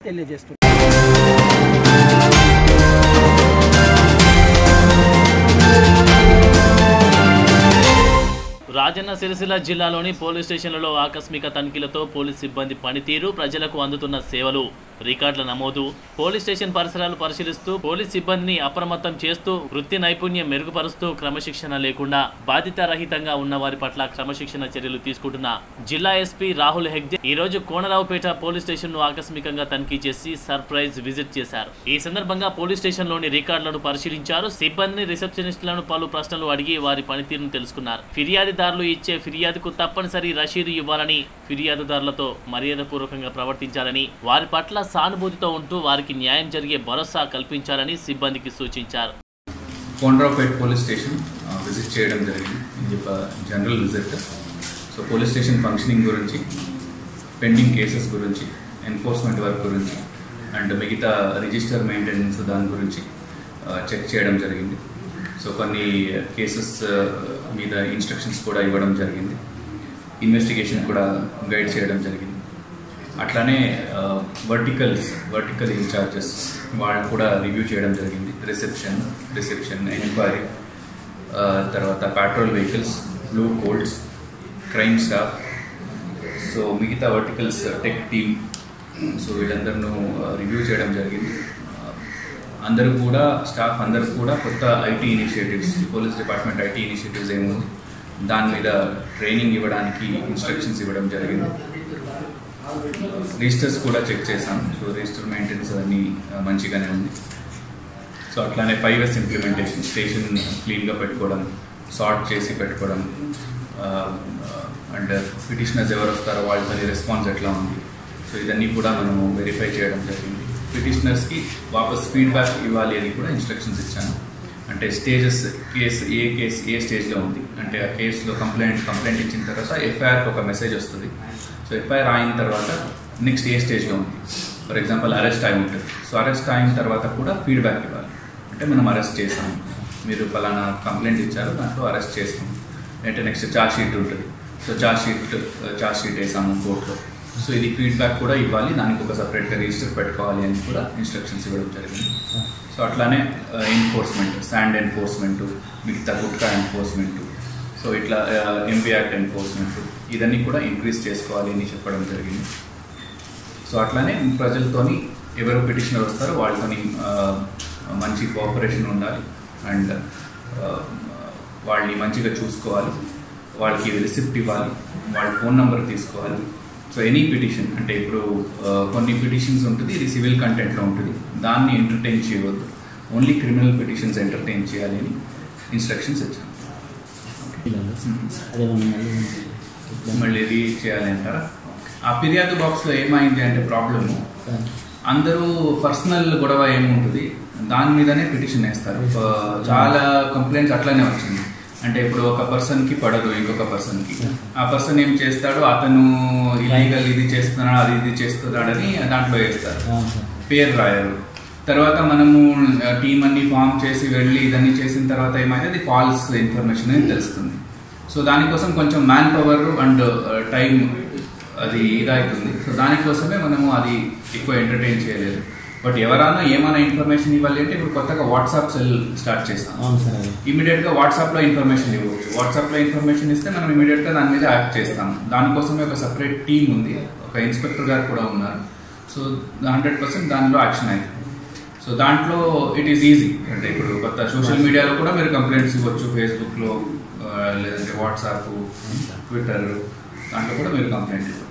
తెలియజేస్తున్నాను రాజన్న సిరిసిల్ల జిల్లాలోని పోలీస్ స్టేషన్లలో ఆకస్మిక తనిఖీలతో పోలీస్ సిబ్బంది పనితీరు ప్రజలకు అందుతున్న సేవలు రికార్డుల నమోదు పోలీస్ స్టేషన్ పరిసరాలు పరిశీలిస్తూ పోలీస్ సిబ్బందిని అప్రమత్తం చేస్తూ వృత్తి నైపుణ్యం మెరుగుపరుస్తూ క్రమశిక్షణ లేకుండా బాధితారహితంగా ఉన్న వారి పట్ల క్రమశిక్షణ చర్యలు తీసుకుంటున్న జిల్లా ఎస్పీ రాహుల్ హెగ్డే ఈ రోజు కోనరావుపేట పోలీస్ స్టేషన్ ను ఆకస్మికంగా తనిఖీ చేసి సర్ప్రైజ్ విజిట్ చేశారు ఈ సందర్భంగా పోలీస్ స్టేషన్ లోని రికార్డులను పరిశీలించారు సిబ్బందిని రిసెప్షనిస్టులను పలు ప్రశ్నలు అడిగి వారి పనితీరును తెలుసుకున్నారు ఫిర్యాదుదారులు ఇచ్చే ఫిర్యాదుకు తప్పనిసరి రసీదు ఇవ్వాలని ఫిర్యాదుదారులతో మర్యాదపూర్వకంగా ప్రవర్తించాలని వారి పట్ల సానుభూతితో ఉంటూ వారికి న్యాయం జరిగే భరోసా కల్పించాలని సిబ్బందికి సూచించారు కోండ్రావుపేట్ పోలీస్ స్టేషన్ ఆ, విజిట్ చేయడం జరిగింది ఇది ఒక general visit so police station functioning గురించి పెండింగ్ కేసెస్ గురించి ఎన్ఫోర్స్మెంట్ వర్క్ గురించి అండ్ మిగతా రిజిస్టర్ మెయింటెనెన్స్ దాని గురించి చెక్ చేయడం జరిగింది సో కొన్ని కేసెస్ మీద ఇన్స్ట్రక్షన్స్ కూడా ఇవ్వడం జరిగింది ఇన్వెస్టిగేషన్ కూడా గైడ్ చేయడం జరిగింది అట్లానే వర్టికల్స్ వర్టికల్ ఇన్ఛార్జెస్ వాళ్ళు కూడా రివ్యూ చేయడం జరిగింది రిసెప్షన్ రిసెప్షన్ ఎంక్వైరీ తర్వాత patrol vehicles blue colts crime staff so మిగతా వర్టికల్స్ టెక్ టీమ్ సో వీళ్ళందరినూ రివ్యూ చేయడం జరిగింది ఆ, అందరూ కూడా స్టాఫ్ అందరూ కూడా కొత్త IT initiatives police department IT initiatives ఏముంది దాని మీద ట్రైనింగ్ ఇవ్వడానికి ఇన్స్ట్రక్షన్స్ ఇవ్వడం జరిగింది రిజిస్టర్స్ కూడా చెక్ చేశాం సో రిజిస్టర్ మెయింటెనెన్స్ అన్నీ ఆ, మంచిగానే ఉంది సో అట్లానే ఫైవ్ ఎస్ ఇంప్లిమెంటేషన్ స్టేషన్ క్లీన్గా పెట్టుకోవడం సార్ట్ చేసి పెట్టుకోవడం అండ్ పిటిషనర్స్ ఎవరు వస్తారో వాళ్ళతో రెస్పాన్స్ ఎట్లా ఉంది సో ఇదన్నీ కూడా మనము వెరిఫై చేయడం జరిగింది పిటిషనర్స్కి వాపస్ ఫీడ్బ్యాక్ ఇవ్వాలి అని కూడా ఇన్స్ట్రక్షన్స్ ఇచ్చాను అంటే స్టేజెస్ కేసు ఏ కేసు ఏ స్టేజ్లో ఉంది అంటే ఆ కేసులో కంప్లైంట్ కంప్లైంట్ ఇచ్చిన తర్వాత ఎఫ్ఐఆర్కి ఒక మెసేజ్ వస్తుంది సో ఎఫ్ఐఆర్ అయిన తర్వాత నెక్స్ట్ ఏ స్టేజ్లో ఉంది ఫర్ ఎగ్జాంపుల్ అరెస్ట్ అయి ఉంటుంది సో అరెస్ట్ అయిన తర్వాత కూడా ఫీడ్బ్యాక్ ఇవ్వాలి అంటే మనం అరెస్ట్ చేసాం మీరు ఫలానా కంప్లైంట్ ఇచ్చారు దాంట్లో అరెస్ట్ చేసాం అంటే నెక్స్ట్ చార్జ్ షీట్ ఉంటుంది so charge sheet charge sheet వేసాము కోర్టులో సో ఇది ఫీడ్బ్యాక్ కూడా ఇవ్వాలి దానికి ఒక సపరేట్గా రిజిస్టర్ పెట్టుకోవాలి అని కూడా ఇన్స్ట్రక్షన్స్ ఇవ్వడం జరిగింది సో అట్లానే ఎన్ఫోర్స్మెంట్ శాండ్ ఎన్ఫోర్స్మెంట్ మిగతా గుట్కా ఎన్ఫోర్స్మెంట్ సో ఇట్లా ఎంపీ యాక్ట్ ఎన్ఫోర్స్మెంట్ ఇదన్నీ కూడా ఇంక్రీజ్ చేసుకోవాలి అని చెప్పడం జరిగింది సో అట్లానే ప్రజలతోని ఎవరు పిటిషనర్ వస్తారో వాళ్ళతోని ఆ, మంచి కోఆపరేషన్ ఉండాలి అండ్ వాళ్ళని మంచిగా చూసుకోవాలి వాళ్ళకి రిసిప్ట్ ఇవ్వాలి వాళ్ళ ఫోన్ నెంబర్ తీసుకోవాలి సో ఎనీ పిటిషన్ అంటే ఇప్పుడు ఆ, కొన్ని పిటిషన్స్ ఉంటుంది ఇది సివిల్ కంటెంట్లో ఉంటుంది దాన్ని ఎంటర్టైన్ చేయవద్దు ఓన్లీ క్రిమినల్ పిటిషన్స్ ఎంటర్టైన్ చేయాలి అని ఇన్స్ట్రక్షన్స్ ఇచ్చాను అదే మనం మళ్ళీ ఇట్లా మళ్ళీ రీ చేయాలి అంటారా ఆ ఫిర్యాదు బాక్స్లో ఏమైంది అంటే ప్రాబ్లము అందరూ పర్సనల్ గొడవ ఏముంటుంది దాని మీదనే పిటిషన్ వేస్తారు ఆ, చాలా కంప్లైంట్స్ అట్లానే వచ్చింది అంటే ఇప్పుడు ఒక పర్సన్ కి పడదు ఇంకొక పర్సన్ కి ఆ పర్సన్ ఏం చేస్తాడు అతను ఇల్లీగల్ ఇది చేస్తున్నాడు అది ఇది చేస్తున్నాడని దాంట్లో వేస్తారు అవును సార్ పేరు రాయరు తర్వాత మనము టీం అన్ని ఫామ్ చేసి వెళ్ళి ఇదన్నీ చేసిన తర్వాత ఏమైతే అది ఫాల్స్ ఇన్ఫర్మేషన్ అని తెలుస్తుంది సో దానికోసం కొంచెం మ్యాన్ పవర్ అండ్ టైం అది ఇదవుతుంది సో దానికోసమే మనము అది ఎక్కువ ఎంటర్టైన్ చేయలేదు బట్ ఎవరైనా ఏమైనా ఇన్ఫర్మేషన్ ఇవ్వాలి అంటే ఇప్పుడు కొత్తగా వాట్సాప్ సెల్ స్టార్ట్ చేస్తాం అవును సార్ అది ఇమీడియట్ గా వాట్సాప్ లో ఇన్ఫర్మేషన్ ఇవ్వచ్చు వాట్సాప్ లో ఇన్ఫర్మేషన్ ఇస్తే మనం ఇమీడియట్ గా దాని మీద యాక్ట్ చేస్తాం దానికోసమే ఒక సపరేట్ టీం ఉంది ఒక ఇన్స్పెక్టర్ గారు కూడా ఉన్నారు సో హండ్రెడ్ పర్సెంట్ దానిలో యాక్షన్ అయింది సో దాంట్లో ఇట్ ఈస్ ఈజీ అంటే ఇప్పుడు కొత్త సోషల్ మీడియాలో కూడా మీరు కంప్లైంట్స్ ఇవ్వచ్చు ఫేస్బుక్ లో ఆ, లేదంటే వాట్సాప్ ట్విట్టర్ దాంట్లో కూడా మీరు కంప్లైంట్ ఇవ్వచ్చు